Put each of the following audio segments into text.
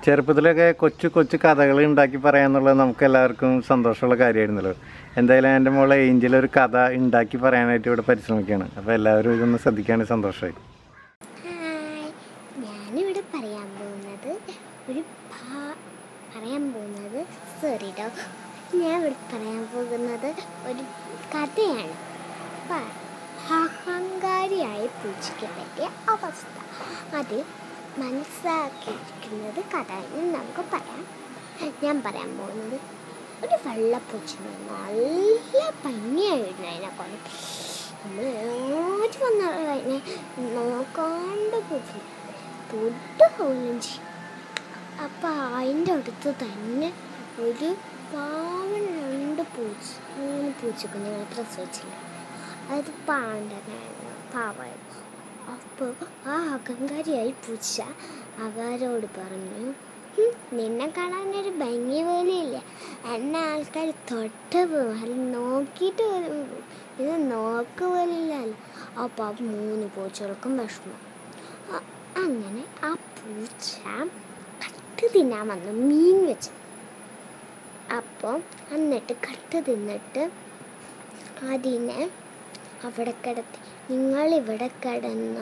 ചെറുപ്പത്തിലൊക്കെ കൊച്ചു കൊച്ചു കഥകൾ ഉണ്ടാക്കി പറയാന്നുള്ളത് നമുക്ക് എല്ലാവർക്കും സന്തോഷമുള്ള കാര്യമായിരുന്നല്ലോ എന്തായാലും എൻ്റെ മോളെ ഏഞ്ചൽ ഒരു കഥ ഉണ്ടാക്കി പറയാനായിട്ട് ഇവിടെ പരിശ്രമിക്കുകയാണ് അപ്പോൾ എല്ലാവരും ഇതൊന്ന് ശ്രദ്ധിക്കുകയാണെങ്കിൽ സന്തോഷമായി ഹായ് ഞാനിവിടെ പറയാൻ പോകുന്നത് ഒരു ഭാ- പറയാൻ പോകുന്നത് സോറി ഡോ ഞാൻ ഇവിടെ പറയാൻ പോകുന്നത് ഒരു കഥയാണ് പ- അഹങ്കാരിയായ പൂച്ചയ്ക്ക് പറ്റിയ അവസ്ഥ അത് മനസ്സിലാക്കിയിരിക്കുന്നത് കഥ എന്ന് നമുക്ക് പറയാം ഞാൻ പറയാൻ പോകുന്നത് ഒരു വെള്ളപ്പൂച്ചനെ നല്ല ഭംഗിയായിരുന്നു അതിനെ കൊണ്ട് നമ്മൾ ആര് വന്നാലും അതിനെ നോക്കാണ്ട് പോകും തൊട്ട് പോലും ചെയ്യും അപ്പം അതിൻ്റെ അടുത്ത് തന്നെ ഒരു പാവൻ രണ്ട് പൂച്ച മൂന്ന് പൂച്ചക്കുഞ്ഞുങ്ങളെ പ്രസവിച്ചില്ല അത് പാണ്ടനായിരുന്നു പാവമായിരുന്നു അപ്പോൾ ആ അഹങ്കാരിയായി പൂച്ച അവരോട് പറഞ്ഞു "ഹും, നിന്നെ കാണാനൊരു ഭംഗി പോലെയില്ല എന്നെ ആൾക്കാർ തൊട്ട് പോകും അല്ല നോക്കിയിട്ട് പോലും പോകും. ഇത് നോക്ക് പോലില്ലല്ലോ അപ്പോൾ ആ മൂന്ന് പൂച്ചകൾക്കും വിഷമം അ- അങ്ങനെ ആ പൂച്ച കട്ട് തിന്നാൻ വന്നു മീൻ വെച്ച് അപ്പോൾ എന്നിട്ട് കട്ട് തിന്നിട്ട് അതിനെ അവിടെ കിടത്തി നിങ്ങളിവിടെ കിടന്ന്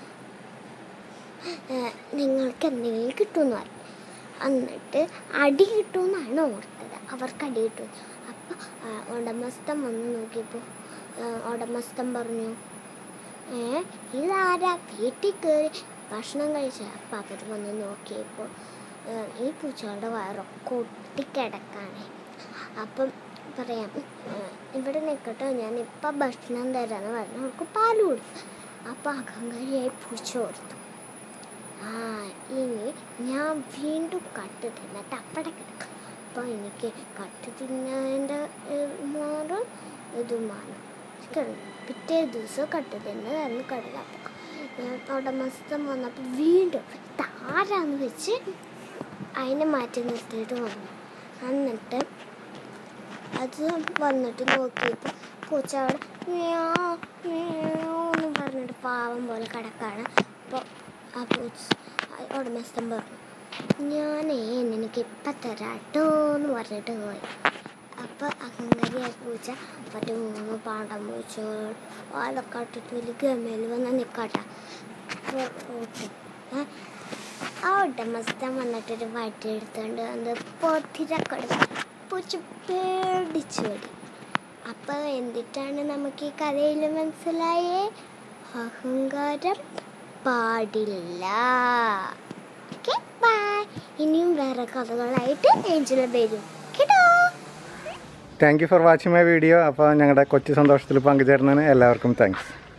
ഏഹ്, നിങ്ങൾക്ക് എന്തെങ്കിലും കിട്ടുമെന്ന് പറഞ്ഞു എന്നിട്ട് അടി കിട്ടുമെന്നാണ് ഓർത്തത് അവർക്ക് അടി കിട്ടും അപ്പോൾ ഉടമസ്ഥൻ വന്ന് നോക്കിയപ്പോൾ ഉടമസ്ഥൻ പറഞ്ഞു ഏ ഇതാരാ വീട്ടിൽ കയറി ഭക്ഷണം കഴിച്ച അപ്പം അവർ വന്ന് നോക്കിയപ്പോൾ ഏ, ഈ പൂച്ചകളുടെ വയറൊക്കെ ഒട്ടിക്കിടക്കാണ് അപ്പം പറയാം ഏ, ഇവിടെ നിൽക്കട്ടോ ഞാൻ ഇപ്പം ഭക്ഷണം തരാമെന്ന് പറഞ്ഞു അവർക്ക് പാല് കൊടുത്തു അപ്പം അഹങ്കാരിയായി പൂച്ച കൊടുത്തു ആ ഇനി ഞാൻ വീണ്ടും കട്ട് തിന്നിട്ട് അപ്പടെ കിടക്കും അപ്പോൾ എനിക്ക് കട്ട് തിന്നതിൻ്റെ മാറും ഇത് മാറും കിടന്നു പിറ്റേ ദിവസം കട്ട് തിന്നതായിരുന്നു കടല അപ്പം ഉടമസ്ഥൻ വന്നപ്പോൾ വീണ്ടും താരാന്ന് വെച്ച് അതിനെ മാറ്റി നിർത്തിയിട്ട് വന്നു എന്നിട്ട് അത് വന്നിട്ട് നോക്കിയപ്പോൾ പൂച്ച അവിടെ മ്യാ, മ്യാ എന്ന് പറഞ്ഞിട്ട് പാവം പോലെ കിടക്കാണ് അപ്പോൾ ആ പൂച്ച ആ ഉടമസ്ഥൻ പറഞ്ഞു ഞാനേ നിനക്ക് ഇപ്പം തരാട്ടോ എന്ന് പറഞ്ഞിട്ട് പോയി അപ്പോൾ അഹങ്കാരിയായ പൂച്ച മറ്റു മൂന്ന് പാണ്ടം പൂച്ചകൾ വാലക്കാട്ടിട്ട് വലിയ ഗമയിൽ വന്ന് നിൽക്കാട്ട ആ ഉടമസ്ഥൻ വന്നിട്ടൊരു വടി എടുത്തുകൊണ്ട് വന്ന് പൊത്തിരക്കട പൂച്ച പേടിച്ചു വരും അപ്പോൾ എന്തിട്ടാണ് നമുക്ക് ഈ കഥയിൽ മനസ്സിലായേ അഹങ്കാരം പാടില്ല ഓക്കെ ബൈ ഇനിയും വേറെ കഥകളായിട്ട് ഏഞ്ചൽ വരും കേട്ടോ thank you for watching my video അപ്പോൾ ഞങ്ങളുടെ കൊച്ചു സന്തോഷത്തിൽ പങ്കുചേർന്നതിന് എല്ലാവർക്കും താങ്ക്സ്